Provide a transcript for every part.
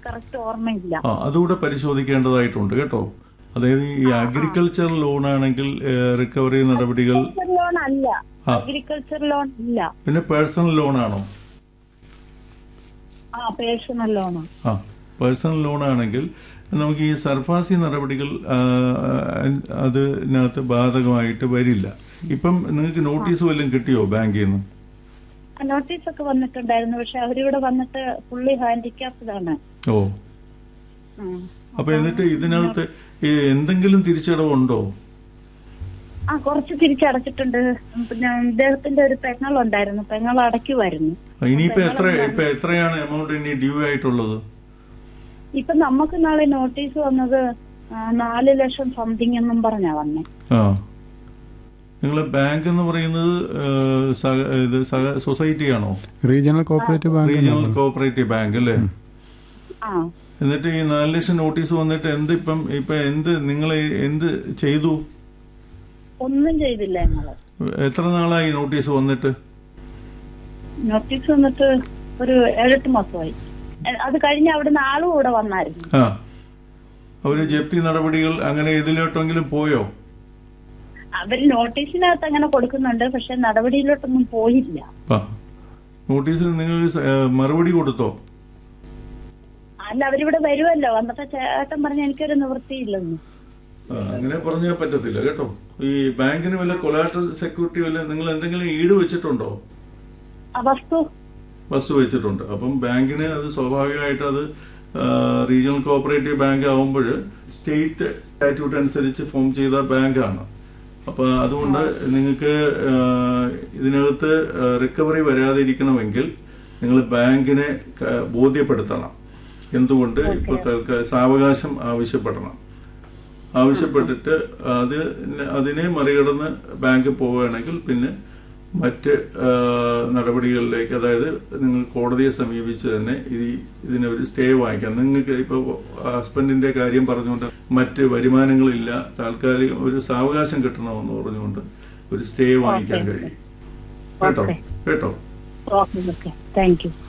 Correct ഓർമ്മയില്ല ആ അതുകൂടെ പരിശോധിക്കേണ്ടതായിട്ടുണ്ട് കേട്ടോ അതായത് ഈ അഗ്രികൾച്ചർ ലോൺ ആണെങ്കിൽ റിക്കവറി നടപടികൾ ലോൺ അല്ല ആ. അഗ്രികൾച്ചർ ലോൺ ഇല്ല പിന്നെ പേഴ്സണൽ ലോൺ ആണോ ആ പേഴ്സണൽ ലോണാ ആ പേഴ്സണൽ ലോൺ ആണെങ്കിൽ നമുക്ക് ഈ സർഫാസി നടപടികൾ ആ, അതിനകത്ത് ബാധകമായിട്ട് വരില്ല ഇപ്പം നിങ്ങൾക്ക് നോട്ടീസ് വല്ലതും കിട്ടിയോ ബാങ്കിൽ നിന്ന് നോട്ടീസ് ഒക്കെ വന്നിട്ടുണ്ടായിരുന്നു പക്ഷെ അവരിവിടെ വന്നിട്ട് ഫുള്ളി ഹാൻഡിക്യാപ്ഡ് ആണ് ഓ ഉം. അപ്പൊ എന്നിട്ട് ഇതിനകത്ത് ഈ എന്തെങ്കിലും തിരിച്ചടവുണ്ടോ ആ കുറച്ച് തിരിച്ചടച്ചിട്ടുണ്ട് പിന്നെ ഇദ്ദേഹത്തിന്റെ ഒരു പെങ്ങളുണ്ടായിരുന്നു പെങ്ങൾ അടയ്ക്കുമായിരുന്നു ഇനിയിപ്പോ എത്ര ഇപ്പൊ എത്രയാണ് എമൗണ്ട് ഇനി ഡ്യൂ ആയിട്ടുള്ളത് ഇപ്പൊ നമുക്ക് നാളെ നോട്ടീസ് വന്നത് ആ, നാല് ലക്ഷം സംതിങ് എന്നും പറഞ്ഞാ വന്നേ ആ നിങ്ങൾ ബാങ്ക് എന്ന് പറയുന്നത് ഏഹ്, സഹ- ഇത് സഹ- സൊസൈറ്റി ആണോ regional cooperative bank regional cooperative bank അല്ലേ ആ എന്നിട്ട് ഈ നാല് ലക്ഷം നോട്ടീസ് വന്നിട്ട് എന്ത് ഇപ്പം ഇപ്പൊ എന്ത് നിങ്ങൾ എന്ത് ചെയ്തു ഒന്നും ചെയ്തില്ല ഞങ്ങള് എത്ര നാളായി നോട്ടീസ് വന്നിട്ട് നോട്ടീസ് വന്നിട്ട് ഒരു ഏഴെട്ട് മാസമായി എ- അത് കഴിഞ്ഞ് അവിടുന്ന് ആളും കൂടെ വന്നായിരുന്നു ആ അവര് ജപ്തി നടപടികൾ അങ്ങനെ ഇതിലോട്ടെങ്കിലും പോയോ അവര് നോട്ടീസിനകത്ത് അങ്ങനെ കൊടുക്കുന്നുണ്ട് പക്ഷെ നടപടിയിലോട്ടൊന്നും പോയില്ല ആ നോട്ടീസിൽ നിങ്ങൾ സ- ഏഹ്, മറുപടി കൊടുത്തോ അല്ല അവരിവിടെ വരുമല്ലോ വന്നിട്ട് ചേട്ടൻ പറഞ്ഞ എനിക്കൊരു നിവൃത്തിയില്ലെന്ന് ആ, അങ്ങനെ പറഞ്ഞാൽ പറ്റത്തില്ല കേട്ടോ ഈ ബാങ്കിന് വല്ല കൊലാറ്റർ സെക്യൂരിറ്റി വല്ല നിങ്ങൾ എന്തെങ്കിലും ഈട് വെച്ചിട്ടുണ്ടോ ആ വസ്തു വസ്തു വെച്ചിട്ടുണ്ട് അപ്പം ബാങ്കിന് അത് സ്വാഭാവികമായിട്ട് അത് റീജിയണൽ കോഓപ്പറേറ്റീവ് ബാങ്ക് ആവുമ്പോൾ സ്റ്റേറ്റ് സ്റ്റാറ്റ്യൂട്ട് അനുസരിച്ച് ഫോം ചെയ്ത ബാങ്കാണ് അപ്പൊ അതുകൊണ്ട് നിങ്ങൾക്ക് ആ, ഇതിനകത്ത് റിക്കവറി വരാതിരിക്കണമെങ്കിൽ നിങ്ങൾ ബാങ്കിനെ ക- ബോധ്യപ്പെടുത്തണം എന്തുകൊണ്ട് ഇപ്പൊ തൽക്കാ- സാവകാശം ആവശ്യപ്പെടണം ആവശ്യപ്പെട്ടിട്ട് അത് അതിനെ മറികടന്ന് ബാങ്ക് പോവുകയാണെങ്കിൽ പിന്നെ മറ്റ് ആ, നടപടികളിലേക്ക് അതായത് നിങ്ങൾ കോടതിയെ സമീപിച്ച് തന്നെ ഈ ഇതിന് ഒരു സ്റ്റേ വാങ്ങിക്കാം നിങ്ങൾക്ക് ഇപ്പോൾ ഹസ്ബൻഡിന്റെ കാര്യം പറഞ്ഞുകൊണ്ട് മറ്റ് വരുമാനങ്ങളില്ല താൽക്കാലികം ഒരു സാവകാശം കിട്ടണമെന്ന് പറഞ്ഞുകൊണ്ട് ഒരു സ്റ്റേ വാങ്ങിക്കാൻ Okay. കഴിയും കേട്ടോ Okay. കേട്ടോ ഓക്കെ ഓക്കെ താങ്ക് യു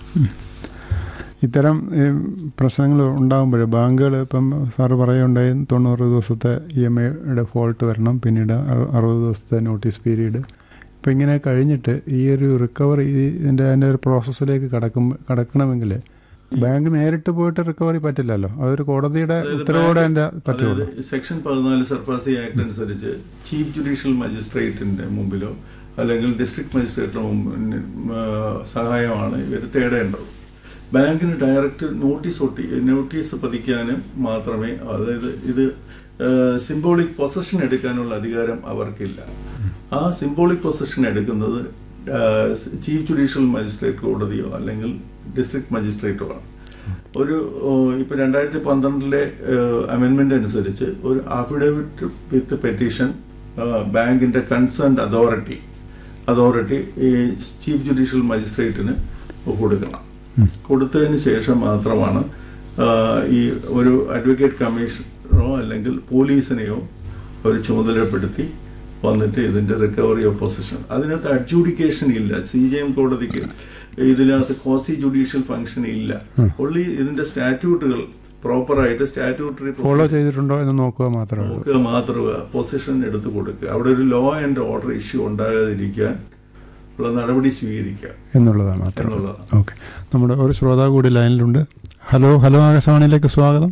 ഇത്തരം പ്രശ്നങ്ങൾ ഉണ്ടാകുമ്പോൾ ബാങ്കുകൾ ഇപ്പം സാറ് പറയുണ്ടായി തൊണ്ണൂറ് ദിവസത്തെ ഇ എം ഐയുടെ ഫോൾട്ട് വരണം പിന്നീട് അറു- അറുപത് ദിവസത്തെ നോട്ടീസ് പീരീഡ് ഇപ്പം ഇങ്ങനെ കഴിഞ്ഞിട്ട് ഈ ഒരു റിക്കവറി ഇതിൻ്റെ അതിൻ്റെ ഒരു പ്രോസസ്സിലേക്ക് കടക്കും കടക്കണമെങ്കിൽ ബാങ്ക് നേരിട്ട് പോയിട്ട് റിക്കവറി പറ്റില്ലല്ലോ അതൊരു കോടതിയുടെ ഉത്തരവോടെ അതിൻ്റെ പറ്റുള്ളൂ അതായത് സെക്ഷൻ പതിനാല് സർഫാസി ആക്ട് അനുസരിച്ച് ചീഫ് ജുഡീഷ്യൽ മജിസ്ട്രേറ്റിന്റെ മുമ്പിലോ അല്ലെങ്കിൽ ഡിസ്ട്രിക്ട് മജിസ്ട്രേറ്റിന്റെ മുമ്പിൽ ആ, സഹായമാണ് ഇവർ തേടേണ്ടത് ബാങ്കിന് ഡയറക്റ്റ് നോട്ടീസ് ഒട്ടി നോട്ടീസ് പതിക്കാനും മാത്രമേ അതായത് ഇത് സിംബോളിക് പൊസഷൻ എടുക്കാനുള്ള അധികാരം അവർക്കില്ല ആ സിംബോളിക് പൊസഷൻ എടുക്കുന്നത് ചീഫ് ജുഡീഷ്യൽ മജിസ്ട്രേറ്റ് കോടതിയോ അല്ലെങ്കിൽ ഡിസ്ട്രിക്ട് മജിസ്ട്രേറ്റോ ആണ് ഒരു ഓ, ഇപ്പൊ രണ്ടായിരത്തി പന്ത്രണ്ടിലെ അമെന്റ്മെന്റ് അനുസരിച്ച് ഒരു അഫിഡവിറ്റ് വിത്ത് പെറ്റീഷൻ ബാങ്കിന്റെ കൺസേൺഡ് അതോറിറ്റി അതോറിറ്റി ഈ ചീഫ് ജുഡീഷ്യൽ മജിസ്ട്രേറ്റിന് കൊടുക്കണം കൊടുത്തതിന് ശേഷം മാത്രമാണ് ആ, ഈ ഒരു അഡ്വക്കേറ്റ് കമ്മീഷനോ അല്ലെങ്കിൽ പോലീസിനെയോ അവർ ചുമതലപ്പെടുത്തി വന്നിട്ട് ഇതിന്റെ റിക്കവറി ഓഫ് പൊസിഷൻ അതിനകത്ത് അഡ്ജൂഡിക്കേഷൻ ഇല്ല സി ജെ എം കോടതിക്ക് ഇതിനകത്ത് കോസി ജുഡീഷ്യൽ ഫംഗ്ഷൻ ഇല്ല ഒള്ളി ഇതിന്റെ സ്റ്റാറ്റ്യൂട്ടുകൾ പ്രോപ്പറായിട്ട് സ്റ്റാറ്റ്യൂട്ടറി ഫോളോ ചെയ്തിട്ടുണ്ടോ എന്ന് നോക്കുക മാത്രമേ ഉള്ളൂ നോക്കുക മാത്രമേ പൊസിഷൻ എടുത്തു കൊടുക്കുക അവിടെ ഒരു ലോ ആൻഡ് ഓർഡർ ഇഷ്യൂ ഉണ്ടാകാതിരിക്കാൻ ഉള്ള നടപടി സ്വീകരിക്കുക എന്നുള്ളതാണ് മാത്രം എന്നുള്ളതാണ്. ഓക്കെ നമ്മുടെ ഒരു ശ്രോതാവ് കൂടി ലൈനിലുണ്ട് ഹലോ ഹലോ ആകാശവാണിയിലേക്ക് സ്വാഗതം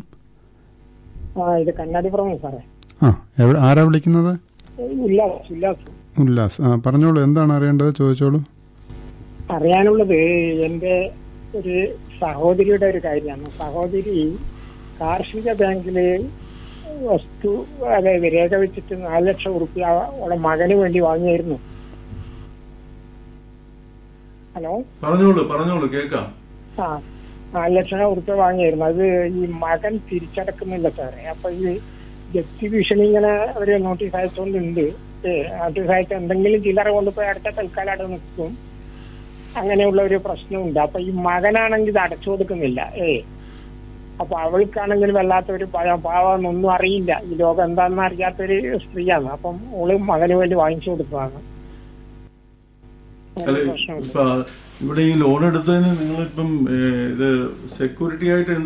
ആ ഇത് കണ്ണാടിപ്പുറമേ സാറേ ആ എവിടെ ആരാ വിളിക്കുന്നത് ഉല്ലാസ് ഉല്ലാസ് ഉല്ലാസ് ആ പറഞ്ഞോളൂ എന്താണ് അറിയേണ്ടത് ചോദിച്ചോളൂ അറിയാനുള്ളത് എന്റെ ഒരു സഹോദരിയുടെ ഒരു കാര്യമാണ് സഹോദരി കാർഷിക ബാങ്കില് വസ്തു അതായത് രേഖ വെച്ചിട്ട് നാല് ലക്ഷം ഉറുപ്പ്യ അവളുടെ മകന് വേണ്ടി വാങ്ങിയായിരുന്നു ഹലോ പറഞ്ഞോളൂ പറഞ്ഞോളൂ കേൾക്കാം ആ നാല് ലക്ഷം ഉറുപ്പ്യ വാങ്ങിയായിരുന്നു അത് ഈ മകൻ തിരിച്ചടക്കുന്നില്ല സാറേ അപ്പൊ ഈ ജപ്തി ഭീഷണി ഇങ്ങനെ അവര് നോട്ടീസ് അയച്ചുകൊണ്ടുണ്ട് ഏ, നോട്ടീസ് അയച്ച എന്തെങ്കിലും ചില്ലറ കൊണ്ടുപോയി അടുത്ത തൽക്കാലം അവിടെ നിൽക്കും അങ്ങനെയുള്ള ഒരു പ്രശ്നമുണ്ട് അപ്പൊ ഈ മകനാണെങ്കിൽ ഇത് അടച്ചു കൊടുക്കുന്നില്ല ഏ അപ്പൊ അവൾക്കാണെങ്കിൽ വല്ലാത്തൊരു ഭയം പാവം ഒന്നും അറിയില്ല ഈ ലോകം എന്താണെന്ന് അറിയാത്തൊരു സ്ത്രീയാണ് അപ്പം ഓള് മകന് വേണ്ടി വാങ്ങിച്ചു കൊടുത്തതാണ് അങ്ങനെ അല്ല പ്രശ്നമുണ്ട് ഇപ്പൊ ഇവിടെ ഈ ലോൺ എടുത്തതിന് നിങ്ങളിപ്പം ഏ, ഇത് സെക്യൂരിറ്റി ആയിട്ട്